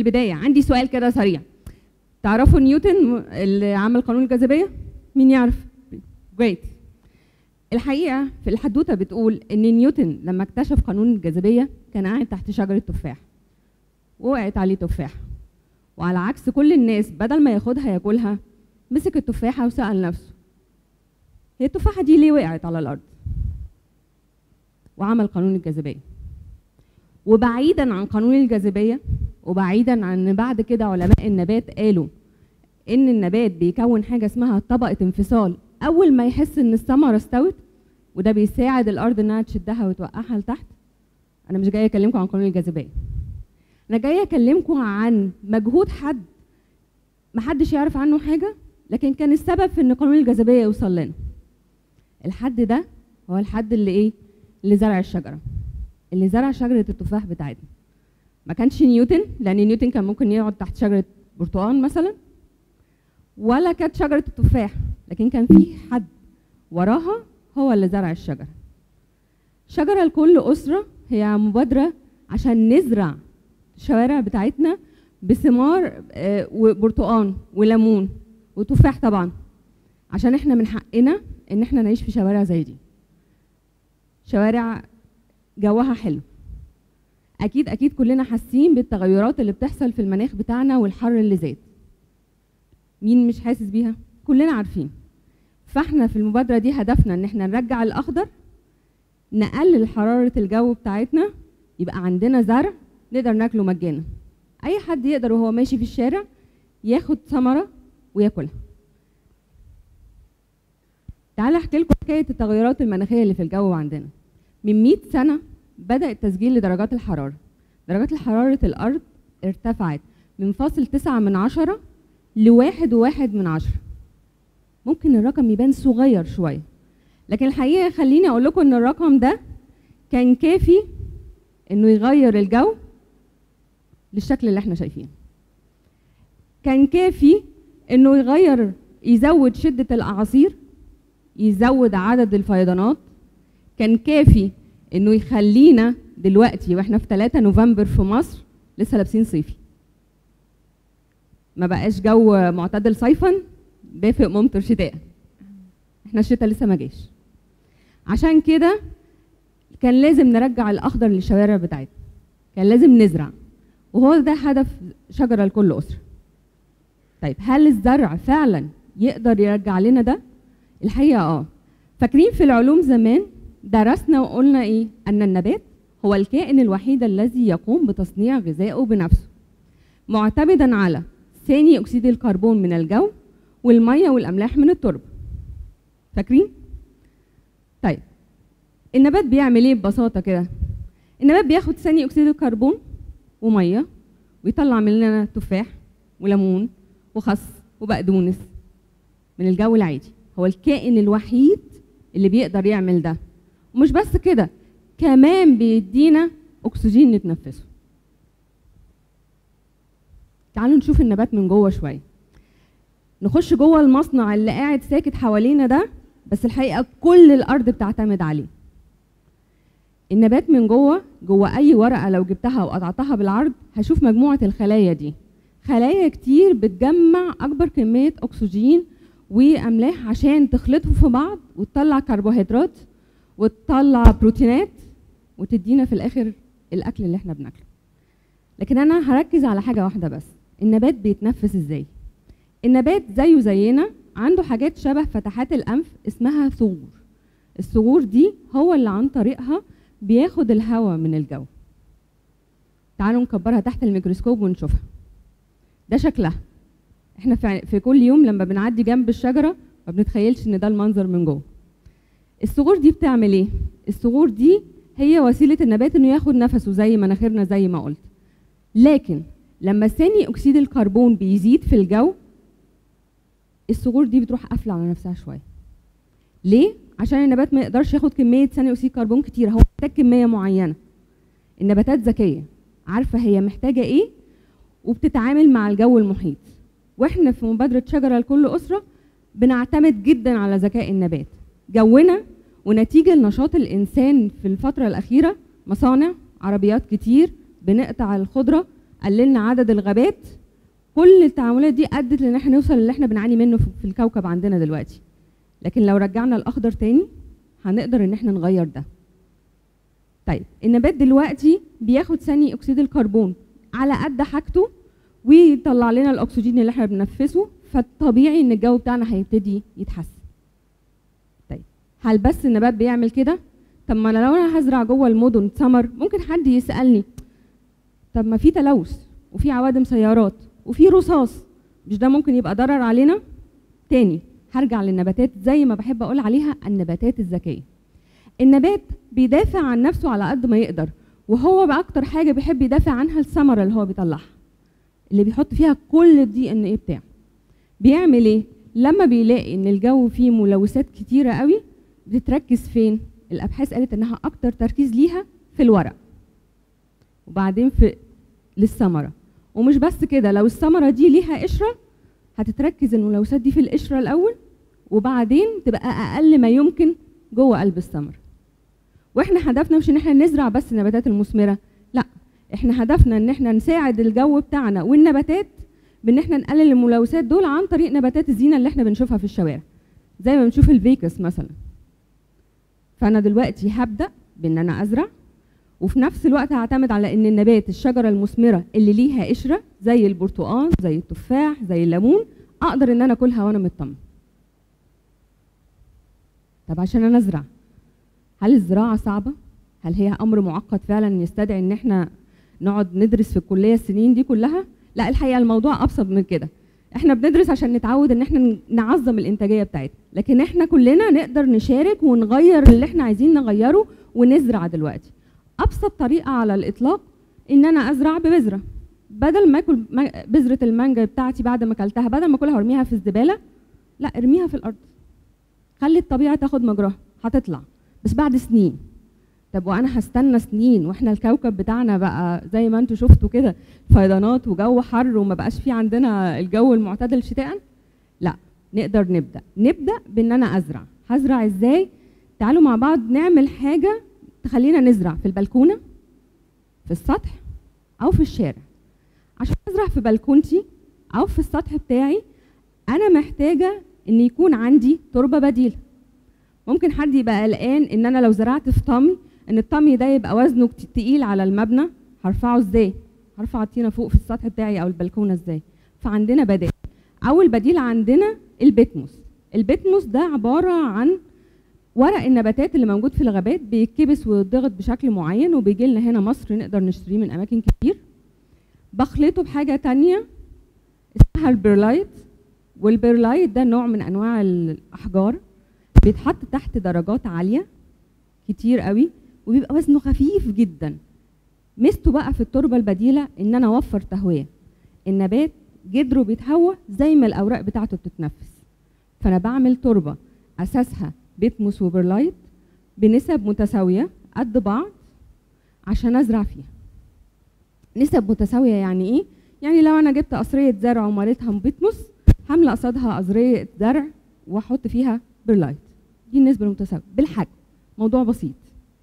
البدايه عندي سؤال كده سريع تعرفوا نيوتن اللي عمل قانون الجاذبيه مين يعرف جريت الحقيقه في الحدوته بتقول ان نيوتن لما اكتشف قانون الجاذبيه كان قاعد تحت شجره تفاح ووقعت عليه تفاح وعلى عكس كل الناس بدل ما ياخدها ياكلها مسك التفاحه وسال نفسه هي التفاحه دي ليه وقعت على الارض وعمل قانون الجاذبيه وبعيدا عن قانون الجاذبيه وبعيدا عن ان بعد كده علماء النبات قالوا ان النبات بيكون حاجه اسمها طبقه انفصال اول ما يحس ان الثمره استوت وده بيساعد الارض انها تشدها وتوقعها لتحت انا مش جايه اكلمكم عن قانون الجاذبيه انا جايه اكلمكم عن مجهود حد محدش يعرف عنه حاجه لكن كان السبب في ان قانون الجاذبيه يوصل لنا الحد ده هو الحد اللي ايه اللي زرع الشجره اللي زرع شجره التفاح بتاعتنا ما كانش نيوتن لان نيوتن كان ممكن يقعد تحت شجره برتقال مثلا ولا كانت شجره التفاح لكن كان في حد وراها هو اللي زرع الشجره شجره لكل اسره هي مبادره عشان نزرع الشوارع بتاعتنا بثمار آه، وبرتقان وليمون وتفاح طبعا عشان احنا من حقنا ان احنا نعيش في شوارع زي دي شوارع جوها حلو اكيد اكيد كلنا حاسين بالتغيرات اللي بتحصل في المناخ بتاعنا والحر اللي زاد مين مش حاسس بيها كلنا عارفين فاحنا في المبادره دي هدفنا ان احنا نرجع الاخضر نقلل حراره الجو بتاعتنا يبقى عندنا زرع نقدر ناكله مجانا اي حد يقدر وهو ماشي في الشارع ياخد ثمره وياكلها تعالى احكي لكم حكايه التغيرات المناخيه اللي في الجو عندنا من 100 سنه بدا التسجيل لدرجات الحراره درجات حراره الارض ارتفعت من فاصل تسعة من عشرة لواحد وواحد من عشرة ممكن الرقم يبان صغير شوية لكن الحقيقة خليني أقول لكم إن الرقم ده كان كافي إنه يغير الجو للشكل اللي احنا شايفينه كان كافي إنه يغير يزود شدة الأعاصير يزود عدد الفيضانات كان كافي إنه يخلينا دلوقتي واحنا في 3 نوفمبر في مصر لسه لابسين صيفي ما بقاش جو معتدل صيفا دافئ ممطر شتاء احنا الشتاء لسه ما جاش عشان كده كان لازم نرجع الاخضر للشوارع بتاعتنا كان لازم نزرع وهو ده هدف شجره لكل اسره طيب هل الزرع فعلا يقدر يرجع لنا ده الحقيقه اه فاكرين في العلوم زمان درسنا وقلنا ايه ان النبات هو الكائن الوحيد الذي يقوم بتصنيع غذائه بنفسه معتمدا على ثاني اكسيد الكربون من الجو والميه والاملاح من التربه فاكرين طيب النبات بيعمل ايه ببساطه كده النبات بياخد ثاني اكسيد الكربون وميه ويطلع مننا تفاح وليمون وخس وبقدونس من الجو العادي هو الكائن الوحيد اللي بيقدر يعمل ده ومش بس كده كمان بيدينا اكسجين نتنفسه تعالوا نشوف النبات من جوه شويه نخش جوه المصنع اللي قاعد ساكت حوالينا ده بس الحقيقه كل الارض بتعتمد عليه النبات من جوه جوه اي ورقه لو جبتها وقطعتها بالعرض هشوف مجموعه الخلايا دي خلايا كتير بتجمع اكبر كميه اكسجين واملاح عشان تخلطهم في بعض وتطلع كربوهيدرات وتطلع بروتينات وتدينا في الاخر الاكل اللي احنا بناكله لكن انا هركز على حاجه واحده بس النبات بيتنفس ازاي النبات زيه زينا عنده حاجات شبه فتحات الانف اسمها ثغور الثغور دي هو اللي عن طريقها بياخد الهواء من الجو تعالوا نكبرها تحت الميكروسكوب ونشوفها ده شكلها احنا في في كل يوم لما بنعدي جنب الشجره ما بنتخيلش ان ده المنظر من جوه الثغور دي بتعمل ايه الثغور دي هي وسيله النبات انه ياخد نفسه زي مناخيرنا زي ما قلت لكن لما ثاني اكسيد الكربون بيزيد في الجو الثغور دي بتروح قافله على نفسها شويه ليه عشان النبات ما يقدرش ياخد كميه ثاني اكسيد كربون كتير هو محتاج كميه معينه النباتات ذكيه عارفه هي محتاجه ايه وبتتعامل مع الجو المحيط واحنا في مبادره شجره لكل اسره بنعتمد جدا على ذكاء النبات جونا ونتيجه لنشاط الانسان في الفتره الاخيره مصانع عربيات كتير بنقطع الخضره قللنا عدد الغابات كل التعاملات دي ادت لان احنا نوصل اللي احنا بنعاني منه في في الكوكب عندنا دلوقتي لكن لو رجعنا الاخضر تاني هنقدر ان احنا نغير ده طيب النبات دلوقتي بياخد ثاني اكسيد الكربون على قد حاجته ويطلع لنا الاكسجين اللي احنا بننفسه فالطبيعي ان الجو بتاعنا هيبتدي يتحسن طيب هل بس النبات بيعمل كده طب ما انا لو انا هزرع جوه المدن سمر ممكن حد يسالني طب ما في تلوث وفي عوادم سيارات وفي رصاص مش ده ممكن يبقى ضرر علينا تاني هرجع للنباتات زي ما بحب اقول عليها النباتات الذكيه النبات بيدافع عن نفسه على قد ما يقدر وهو باكتر حاجه بيحب يدافع عنها الثمره اللي هو بيطلعها اللي بيحط فيها كل الدي ان ايه بتاعه بيعمل ايه لما بيلاقي ان الجو فيه ملوثات كتيره قوي بتتركز فين الابحاث قالت انها اكتر تركيز ليها في الورق وبعدين في للثمره ومش بس كده لو الثمره دي ليها قشره هتتركز الملوثات دي في القشره الاول وبعدين تبقى اقل ما يمكن جوه قلب الثمره واحنا هدفنا مش ان احنا نزرع بس النباتات المثمره لا احنا هدفنا ان احنا نساعد الجو بتاعنا والنباتات بان احنا نقلل الملوثات دول عن طريق نباتات الزينه اللي احنا بنشوفها في الشوارع زي ما بنشوف الفيكس مثلا فانا دلوقتي هبدا بان انا ازرع وفي نفس الوقت هعتمد على ان النبات الشجره المثمره اللي ليها قشره زي البرتقال زي التفاح زي الليمون اقدر ان انا اكلها وانا مطمن طب عشان انا ازرع هل الزراعه صعبه هل هي امر معقد فعلا يستدعي ان احنا نقعد ندرس في الكليه السنين دي كلها لا الحقيقه الموضوع ابسط من كده احنا بندرس عشان نتعود ان احنا نعظم الانتاجيه بتاعتنا لكن احنا كلنا نقدر نشارك ونغير اللي احنا عايزين نغيره ونزرع دلوقتي ابسط طريقه على الاطلاق ان انا ازرع ببذره بدل ما اكل ما- بذره المانجا بتاعتي بعد ما اكلتها بدل ما اكلها وارميها في الزباله لا ارميها في الارض خلي الطبيعه تاخد مجراها هتطلع بس بعد سنين طب وانا هستنى سنين واحنا الكوكب بتاعنا بقى زي ما انتوا شفتوا كده فيضانات وجو حر وما بقاش في عندنا الجو المعتدل شتاء لا نقدر نبدا نبدا بان انا ازرع هزرع ازاي تعالوا مع بعض نعمل حاجه تخلينا نزرع في البلكونه في السطح او في الشارع عشان ازرع في بلكونتي او في السطح بتاعي انا محتاجه ان يكون عندي تربه بديله ممكن حد يبقى قلقان ان انا لو زرعت في طمي ان الطمي ده يبقى وزنه كت- تقيل على المبنى هرفعه ازاي هرفع الطينه فوق في السطح بتاعي او البلكونه ازاي فعندنا بدائل اول بديل عندنا البتموس البتموس ده عباره عن ورق النباتات اللي موجود في الغابات بيتكبس ويتضغط بشكل معين وبيجي لنا هنا مصر نقدر نشتريه من اماكن كتير بخلطه بحاجه تانية اسمها البرلايت والبرلايت ده نوع من انواع الاحجار بيتحط تحت درجات عاليه كتير قوي وبيبقى وزنه خفيف جدا ميزته بقى في التربه البديله ان انا اوفر تهويه النبات جدره بيتهوى زي ما الاوراق بتاعته بتتنفس فانا بعمل تربه اساسها بيتموس وبرلايت بنسب متساويه قد بعض عشان ازرع فيها نسب متساويه يعني ايه يعني لو انا جبت قصريه زرع ومليتها بيتموس هملى قصادها قصريه زرع واحط فيها برلايت دي النسبه المتساويه بالحجم موضوع بسيط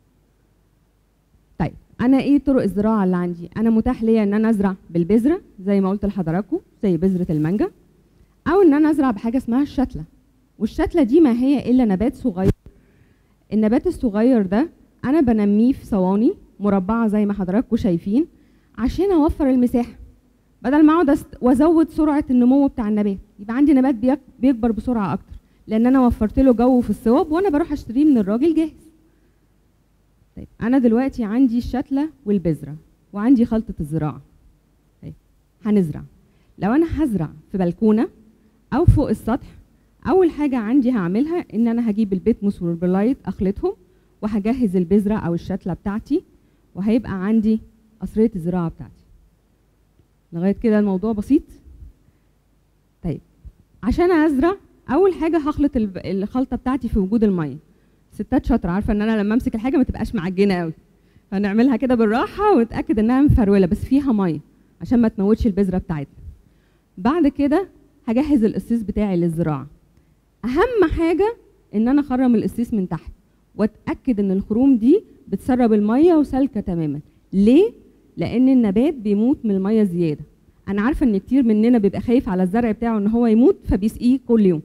طيب انا ايه طرق الزراعه اللي عندي انا متاح ليا ان انا ازرع بالبذره زي ما قلت لحضراتكم زي بذره المانجا او ان انا ازرع بحاجه اسمها الشتله والشتله دي ما هي الا نبات صغير النبات الصغير ده انا بنميه في صواني مربعه زي ما حضراتكم شايفين عشان اوفر المساحه بدل ما اقعد أست- وازود سرعه النمو بتاع النبات يبقى عندي نبات بيك- بيكبر بسرعه اكتر لان انا وفرت له جو في الصوب وانا بروح اشتريه من الراجل جاهز طيب انا دلوقتي عندي الشتله والبذره وعندي خلطه الزراعه طيب هنزرع لو انا هزرع في بلكونه او فوق السطح اول حاجه عندي هعملها ان انا هجيب البيتموس والبرلايت اخلطهم وهجهز البذره او الشتله بتاعتي وهيبقى عندي قصريه الزراعه بتاعتي لغايه كده الموضوع بسيط طيب عشان ازرع اول حاجه هخلط الب- الخلطه بتاعتي في وجود الميه ستات شاطره عارفه ان انا لما امسك الحاجه ما تبقاش معجنه قوي فنعملها كده بالراحه ونتاكد انها مفروله بس فيها ميه عشان ما تموتش البذره بتاعتنا بعد كده هجهز القصيص بتاعي للزراعه اهم حاجه ان انا اخرم القصيص من تحت واتاكد ان الخروم دي بتسرب الميه وسالكه تماما ليه لان النبات بيموت من الميه الزياده انا عارفه ان كتير مننا بيبقى خايف على الزرع بتاعه ان هو يموت فبيسقيه كل يوم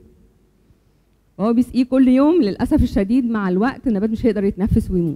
وهو بيسقيه كل يوم للاسف الشديد مع الوقت النبات مش هيقدر يتنفس ويموت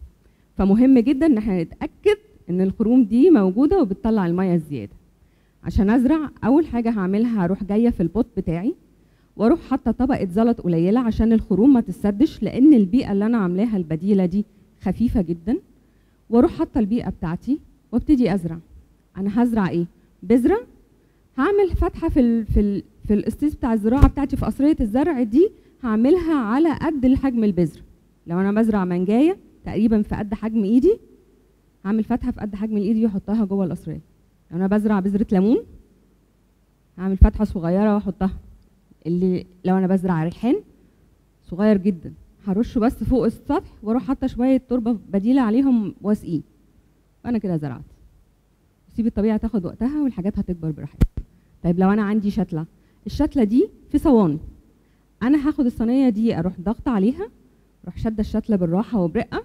فمهم جدا ان احنا نتاكد ان الخروم دي موجوده وبتطلع الميه الزياده عشان ازرع اول حاجه هعملها هروح جايه في البوت بتاعي واروح حاطه طبقه زلط قليله عشان الخروم ما تسدش لان البيئه اللي انا عاملاها البديله دي خفيفه جدا واروح حاطه البيئه بتاعتي وابتدي ازرع انا هزرع ايه بذره هعمل فتحه في ال في ال في القصيص بتاع الزراعه بتاعتي في قصريه الزرع دي هعملها على قد حجم البذره لو انا بزرع منجايه تقريبا في قد حجم ايدي هعمل فتحه في قد حجم الايد واحطها جوه القصريه لو انا بزرع بذره ليمون هعمل فتحه صغيره واحطها اللي لو انا بزرع ريحان صغير جدا هرشه بس فوق السطح واروح حاطه شويه تربه بديله عليهم واسقيه فانا كده زرعت سيب الطبيعه تاخد وقتها والحاجات هتكبر براحتها طيب لو انا عندي شتله الشتله دي في صواني انا هاخد الصينيه دي اروح ضغط عليها اروح شاده الشتله بالراحه وبرقه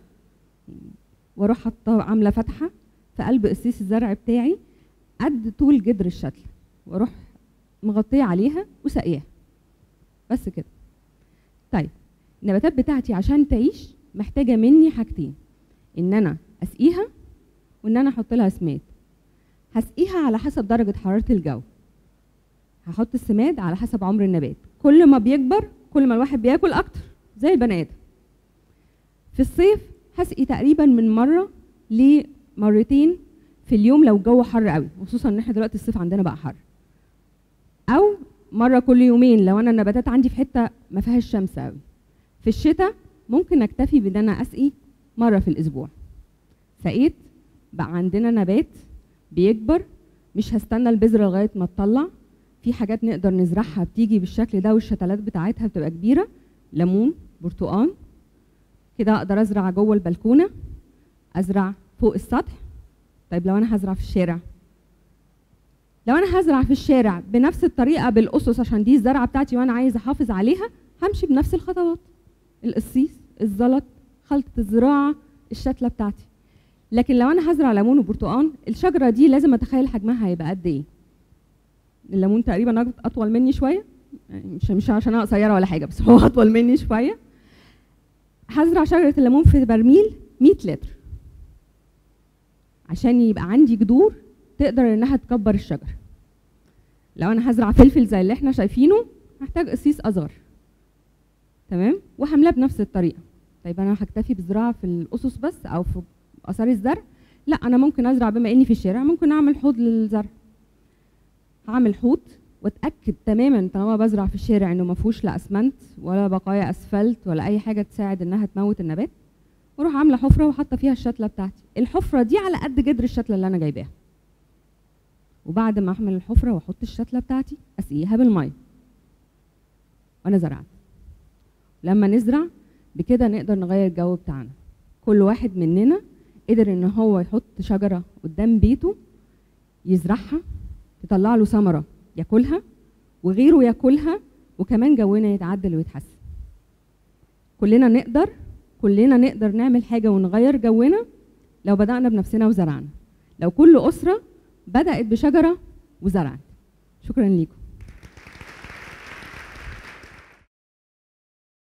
واروح حاطه عامله فتحه في قلب قصيص الزرع بتاعي قد طول جدر الشتله واروح مغطيه عليها وسقياها بس كده طيب النباتات بتاعتي عشان تعيش محتاجه مني حاجتين ان انا اسقيها وان انا احط لها سماد هسقيها على حسب درجه حراره الجو هحط السماد على حسب عمر النبات كل ما بيكبر كل ما الواحد بياكل اكتر زي البني ادم في الصيف هسقي تقريبا من مره لمرتين في اليوم لو الجو حر قوي خصوصا ان احنا دلوقتي الصيف عندنا بقى حر او مره كل يومين لو انا النباتات عندي في حته ما فيهاش شمس قوي في الشتاء ممكن اكتفي بان انا اسقي مره في الاسبوع سقيت بقى عندنا نبات بيكبر مش هستنى البذره لغايه ما تطلع في حاجات نقدر نزرعها بتيجي بالشكل ده والشتلات بتاعتها بتبقى كبيره ليمون برتقان كده اقدر ازرع جوه البلكونه ازرع فوق السطح طيب لو انا هزرع في الشارع لو انا هزرع في الشارع بنفس الطريقه بالاسس عشان دي الزرعه بتاعتي وانا عايزه احافظ عليها همشي بنفس الخطوات القصيص الزلط خلطه الزراعه الشتله بتاعتي لكن لو انا هزرع ليمون وبرتقان الشجره دي لازم اتخيل حجمها هيبقى قد ايه الليمون تقريبا اطول مني شويه مش مش عشان انا قصيره ولا حاجه بس هو اطول مني شويه هزرع شجره الليمون في برميل 100 لتر عشان يبقى عندي جذور تقدر انها تكبر الشجر لو انا هزرع فلفل زي اللي احنا شايفينه هحتاج قصيص اصغر تمام وهملاه بنفس الطريقه طيب انا هكتفي بالزراعه في الاسس بس او في اثار الزرع لا انا ممكن ازرع بما اني في الشارع ممكن اعمل حوض للزرع هعمل حوض واتاكد تماما طالما بزرع في الشارع انه ما فيهوش لا اسمنت ولا بقايا اسفلت ولا اي حاجه تساعد انها تموت النبات واروح عامله حفره وحاطه فيها الشتله بتاعتي الحفره دي على قد جدر الشتله اللي انا جايباها وبعد ما احمل الحفره واحط الشتله بتاعتي اسقيها بالميه وانا زرعت لما نزرع بكده نقدر نغير الجو بتاعنا كل واحد مننا قدر ان هو يحط شجره قدام بيته يزرعها تطلع له ثمره ياكلها وغيره ياكلها وكمان جونا يتعدل ويتحسن كلنا نقدر كلنا نقدر نعمل حاجه ونغير جونا لو بدانا بنفسنا وزرعنا لو كل اسره بدات بشجره وزرعت شكرا ليكم